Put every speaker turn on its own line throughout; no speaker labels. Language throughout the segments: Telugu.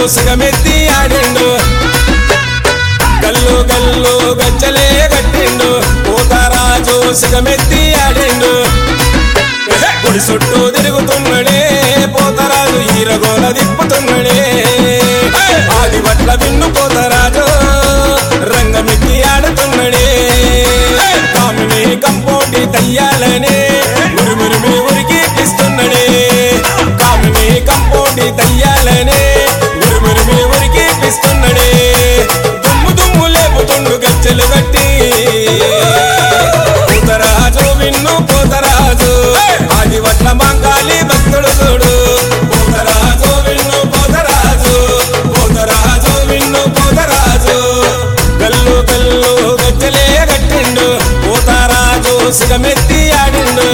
సిగమెత్తి ఆడిండు గల్లు గల్లు గజ్జలే కట్టిండు పోతారాజు సిగమెత్తి ఆడిండు గుడి చుట్టూ తిరుగుతున్నాడే పోతరాజు ఈరగోల దిప్పుతున్నాడే ఆది పట్ల విన్ను పోతరాజు రంగమెత్తి ఆడుతున్నాడే కామిని కంపోటి దయ్యాలనే మురుమురుమి ఉరికి పిస్తున్నాడే కామిని కంపోటి దయ్యాలనే మురుమురుమి ఉరికి పిస్తున్నాడే దుమ్ము దుమ్ము లేపుతుండు గజ్జలు కట్టి పోతరాజు విన్ను పోతరాజు ఆది వట్ల మంగాలి భక్తుడు చూడు పోతరాజు విన్ను పోతరాజు పోతరాజు విన్ను పోతరాజు గల్లు గల్లు గజ్జలే కట్టిండు పోతరాజు సిగమెత్తి ఆడిండు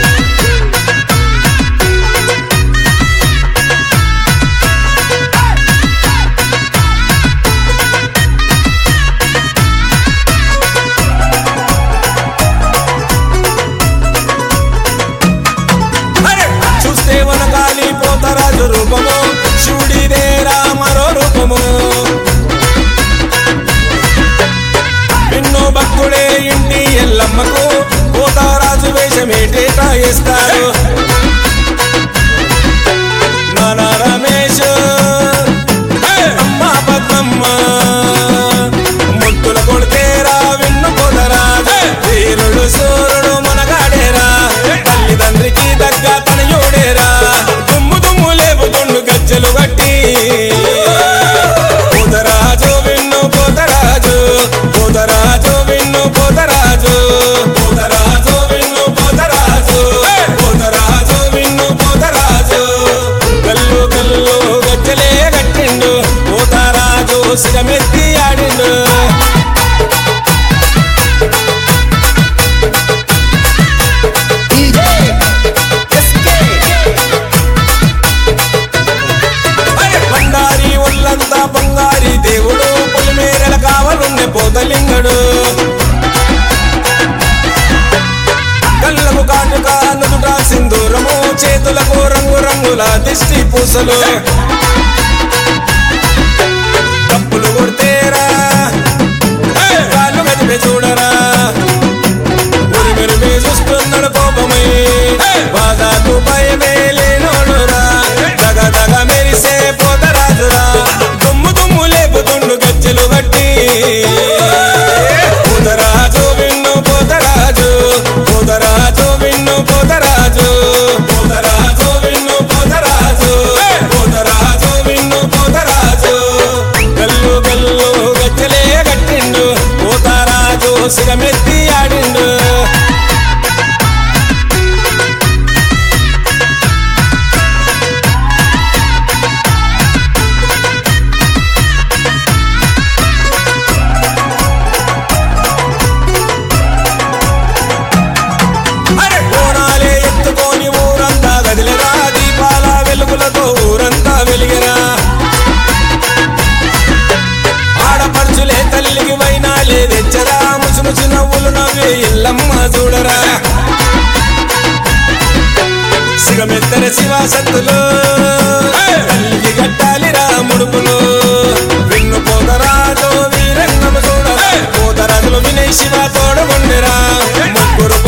అరే! చూస్తే వనగాలి పోతరాజు రూపము శివుడిదే రామరో రూపము ఎన్నో భక్తుడే ఇంటి ఎల్లమ్మకు పోతారాజు వేషమేటేటా వేస్తారు నానా రమేష్ హే! అమ్మ పద్మమ్మ ముద్దుల కొడితేరా విన్ను పోతరాజు వీరుడు సూర్యుడు మనగాడేరా తల్లిదండ్రికి దగ్గ తనయుడేరా దుమ్ము దుమ్ము లేపుతుండు గజ్జలు గట్టి పోతరాజు విన్ను పోతరాజు పోతరాజు విన్ను పోతరాజు పోతరాజు విన్ను పోతరాజు పోతరాజు విన్ను పోతరాజు గల్లు గల్లు గజ్జలే కట్టిండు పోతరాజు సిగమెత్తి ఆడిండు
DJ SK
అరే బండారి ఒళ్ళంతా బంగారి దేవుడు పొలిమేరల కావలుండే పోతలింగడు కళ్ళకు కాటుక నుదుట సింధూరము చేతులకు రంగు రంగుల దిష్టి పూసలు తప్పులు కొడితేరా ఏ, కాళ్ళు గదిపే చూడరా ఉరిమిరిమి చూస్తున్నాడు కోపమై బాధాకు భయమే లేనోడురా దగ దగ మెరిసే పోతరాజురా దుమ్ము దుమ్ము లేపుతుండు గజ్జలు గట్టి పోతరాజు విన్ను పోతరాజు పోతరాజు విన్ను పోతరాజు పోతరాజు విన్ను పోతరాజు పోతరాజు విన్ను పోతరాజు గల్లు గల్లు గజ్జలే కట్టిండు పోతరాజు సిగమెత్తి ఆడిండు అరే కోణాలే ఎత్తుకొని ఊరంతా గదిలిరా దీపాల వెలుగులతో ఊరంతా వెలిగిరా ఆడపడుచులే తల్లికి వైనాలే తెచ్చరా ముసి ముసి నవ్వులు నవ్వే ఇల్లమ్మ చూడరా సిగమెత్తర శివ సత్తులు తల్లికి కట్టాలిరా ముడుపులు విన్ను పోతరాజు వీరంగము చూడరా పోతరాజులు వినయ్ శివ తోడగొండిరా ముగ్గురు